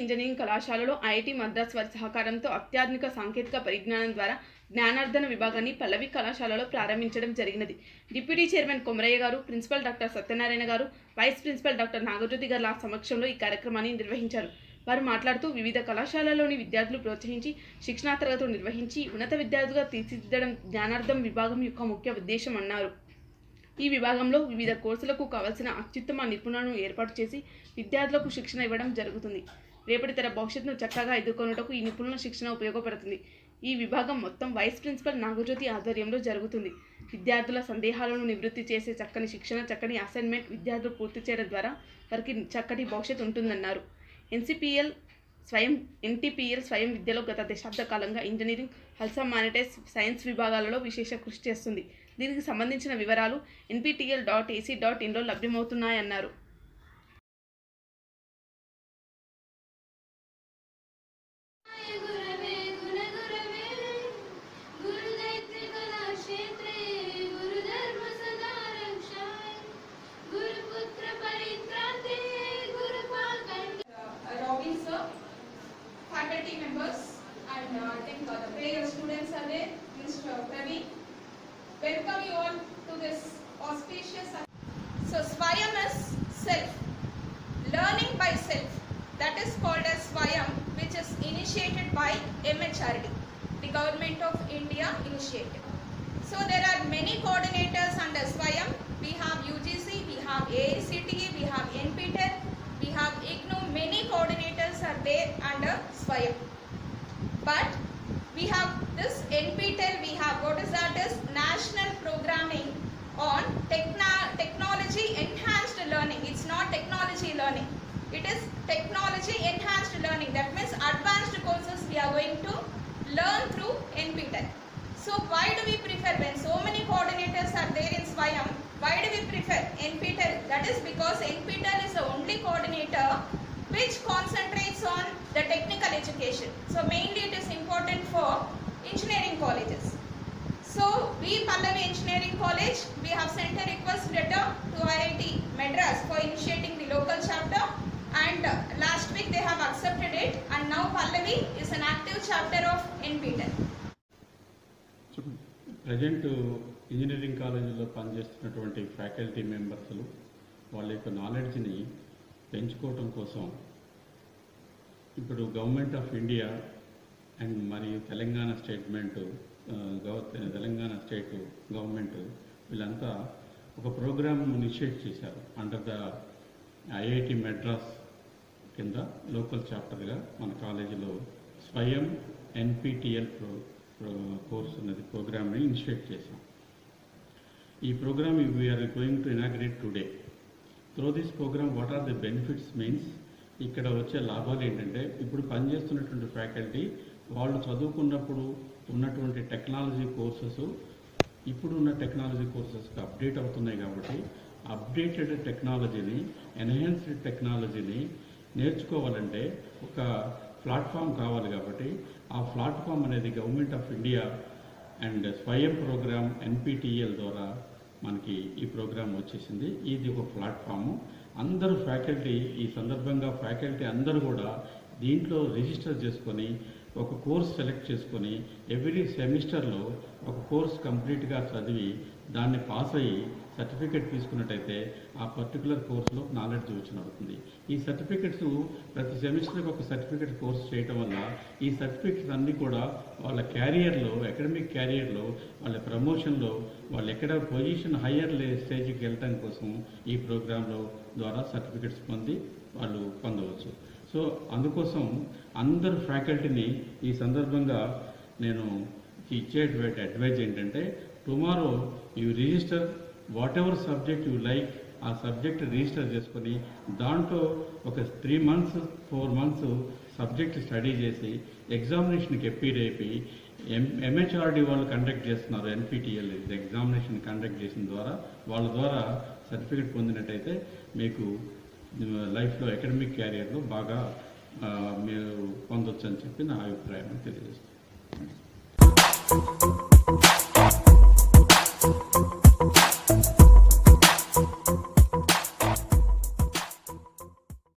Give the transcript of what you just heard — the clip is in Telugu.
ఇంజనీరింగ్ కళాశాలలో ఐఐటి మద్రాస్ వారి సహకారంతో అత్యాధునిక సాంకేతిక పరిజ్ఞానం ద్వారా జ్ఞానార్జన విభాగాన్ని పల్లవి కళాశాలలో ప్రారంభించడం జరిగినది డిప్యూటీ చైర్మన్ కొమరయ్య గారు ప్రిన్సిపల్ డాక్టర్ సత్యనారాయణ గారు వైస్ ప్రిన్సిపల్ డాక్టర్ నాగజ్యోతి గారి సమక్షంలో ఈ కార్యక్రమాన్ని నిర్వహించారు వారు మాట్లాడుతూ వివిధ కళాశాలలోని విద్యార్థులు ప్రోత్సహించి శిక్షణా తరగతులు నిర్వహించి ఉన్నత విద్యార్థులుగా తీర్చిదిద్దడం జ్ఞానార్థం విభాగం యొక్క ముఖ్య ఉద్దేశం అన్నారు ఈ విభాగంలో వివిధ కోర్సులకు కావలసిన అత్యుత్తమ నిపుణులను ఏర్పాటు చేసి విద్యార్థులకు శిక్షణ ఇవ్వడం జరుగుతుంది రేపటి తర భవిష్యత్తును చక్కగా ఎదుర్కొనుటకు ఈ నిపుణుల శిక్షణ ఉపయోగపడుతుంది ఈ విభాగం మొత్తం వైస్ ప్రిన్సిపల్ నాగజ్యోతి ఆధ్వర్యంలో జరుగుతుంది విద్యార్థుల సందేహాలను నివృత్తి చేసే చక్కని శిక్షణ చక్కని అసైన్మెంట్ విద్యార్థులు పూర్తి చేయడం ద్వారా వారికి చక్కటి భవిష్యత్తు ఉంటుందన్నారు ఎన్సిపిఎల్ స్వయం ఎన్టీపీఎల్ స్వయం విద్యలో గత దశాబ్ద కాలంగా ఇంజనీరింగ్ హెల్త్ మానిటైజ్ సైన్స్ విభాగాలలో విశేష కృషి చేస్తుంది దీనికి సంబంధించిన వివరాలు ఎన్పిటిఎల్ డాట్ ఏసీ డాట్ ఇన్లో లభ్యమవుతున్నాయన్నారు गुरवे गुणगुरवे गुरुदैत्य कलाक्षेत्रे गुरुधर्म सदा रक्षाय गुरुपुत्र परित्राते गुरुपाकण्ड uh, Robin sir, faculty members, and uh, I think uh, the prayer students are there, Mr. Praveen. Welcome you all to this auspicious. So Swayam is self, learning by self. That is called as Swayam, which is initiated by MHRD, the Government of India initiative. So there are many coordinators under Swayam. We have UGC, we have AICTE, we have NPTEL, we have IGNU. Many coordinators are there under Swayam. But we have this NPTEL, we have what is that is National Programming on techna- Technology Enhanced Learning. It's not technology learning. It is technology enhanced learning. That means advanced courses we are going to learn through NPTEL. So why do we prefer when so many coordinators are there in Swayam? Why do we prefer NPTEL? That is because NPTEL is the only coordinator which concentrates on the technical education. So mainly it is important for engineering colleges. So we Pallavi Engineering College, we have sent a request letter to IIT Madras for initiating the local chapter and uh, last week they have accepted it and now Pallavi is an active chapter of NPTEL. Present engineering కాలేజీలో పనిచేస్తున్నటువంటి ఫ్యాకల్టీ మెంబర్స్లు వాళ్ళ యొక్క నాలెడ్జ్ని పెంచుకోవటం కోసం ఇప్పుడు గవర్నమెంట్ ఆఫ్ ఇండియా అండ్ మరియు Telangana statement Telangana state government వీళ్ళంతా ఒక ప్రోగ్రామ్ ఇనిషియేట్ చేశారు అండర్ ద ఐఐటి మెడ్రాస్ కింద లోకల్ చాప్టర్గా మన కాలేజీలో స్వయం ఎన్పిటిఎల్ ప్రో ప్రో- కోర్స్ అనేది ప్రోగ్రామ్ని ఇనిషియేట్ చేశాం ఈ programme we are going to inaugurate today through this programme what are the benefits means ఇక్కడ వచ్చే లాభాలు ఏంటంటే ఇప్పుడు పనిచేస్తున్నటువంటి ఫ్యాకల్టీ వాళ్ళు చదువుకున్నప్పుడు ఉన్నటువంటి టెక్నాలజీ కోర్సెస్ ఇప్పుడు ఉన్న టెక్నాలజీ కోర్సెస్కి అప్డేట్ అవుతున్నాయి కాబట్టి అప్డేటెడ్ టెక్నాలజీని ఎన్హాన్స్డ్ టెక్నాలజీని నేర్చుకోవాలంటే ఒక ప్లాట్ఫామ్ కావాలి కాబట్టి ఆ ప్లాట్ఫామ్ అనేది government of India and Swayam program NPTEL ద్వారా మనకి ఈ ప్రోగ్రామ్ వచ్చేసింది ఇది ఒక ప్లాట్ఫాము అందరూ ఫ్యాకల్టీ ఈ సందర్భంగా ఫ్యాకల్టీ అందరూ కూడా దీంట్లో రిజిస్టర్ చేసుకొని ఒక కోర్స్ సెలెక్ట్ చేసుకొని ఎవ్రీ సెమిస్టర్లో ఒక కోర్స్ కంప్లీట్గా చదివి దాన్ని పాస్ అయ్యి సర్టిఫికెట్ తీసుకున్నట్టయితే ఆ పర్టికులర్ కోర్సులో నాలెడ్జ్ వచ్చిన అవుతుంది ఈ సర్టిఫికెట్స్ ప్రతి సెమిస్టర్కి ఒక సర్టిఫికెట్ కోర్స్ చేయటం వల్ల ఈ సర్టిఫికెట్స్ అన్నీ కూడా వాళ్ళ క్యారియర్లో అకాడమిక్ క్యారియర్లో వాళ్ళ ప్రమోషన్లో వాళ్ళు ఎక్కడ పొజిషన్ హయ్యర్ స్టేజ్కి వెళ్ళటం కోసం ఈ ప్రోగ్రాంలో ద్వారా సర్టిఫికెట్స్ పొంది వాళ్ళు పొందవచ్చు సో అందుకోసం అందరు ఫ్యాకల్టీని ఈ సందర్భంగా నేను ఇచ్చేటువంటి అడ్వైజ్ ఏంటంటే tomorrow you register whatever subject you like ఆ సబ్జెక్ట్ రిజిస్టర్ చేసుకొని దాంట్లో ఒక three months four months subject study చేసి ఎగ్జామినేషన్కి ఎప్పీడ్ అయిపోయి ఎం ఎంహెచ్ఆర్డి వాళ్ళు కండక్ట్ చేస్తున్నారు ఎన్పిటిఎల్ ఎగ్జామినేషన్ కండక్ట్ చేసిన ద్వారా వాళ్ళ ద్వారా సర్టిఫికేట్ పొందినట్టయితే మీకు లైఫ్లో అకాడమిక్ క్యారియర్లో బాగా ఆ, మీరు పొందొచ్చు అని చెప్పి నా అభిప్రాయం తెలియజేస్తాను